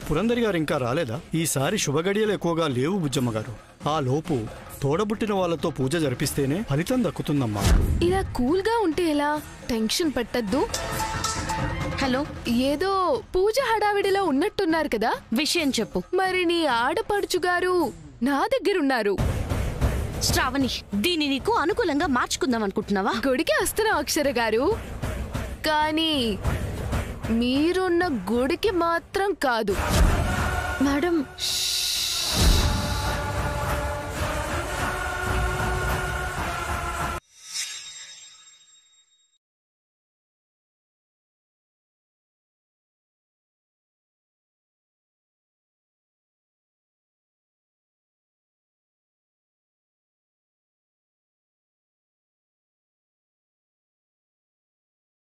పురందరి గారు ఇంకా రాలేదా ఈసారి శుభగడియలు ఎక్కువగా లేవు బుజ్జమ్మ గారు ఆ లోపు తోడబుట్టిన వాళ్ళతో పూజ జరిపిస్తేనే ఫలితం దక్కుతుందమ్మా ఇలా కూల్ గా ఉంటే ఎలా టెన్షన్ పట్టద్దు హలో ఏదో పూజ హడావిడిలో ఉన్నట్టున్నారు కదా విషయం చెప్పు మరి నీ ఆడపడుచు గారు నా దగ్గరున్నారు శ్రావణి దీన్ని నీకు అనుకూలంగా మార్చుకుందాం అనుకుంటున్నావా గుడికి వస్తున్నా అక్షర గారు కానీ మీరున్న గుడికి మాత్రం కాదు మేడం ష్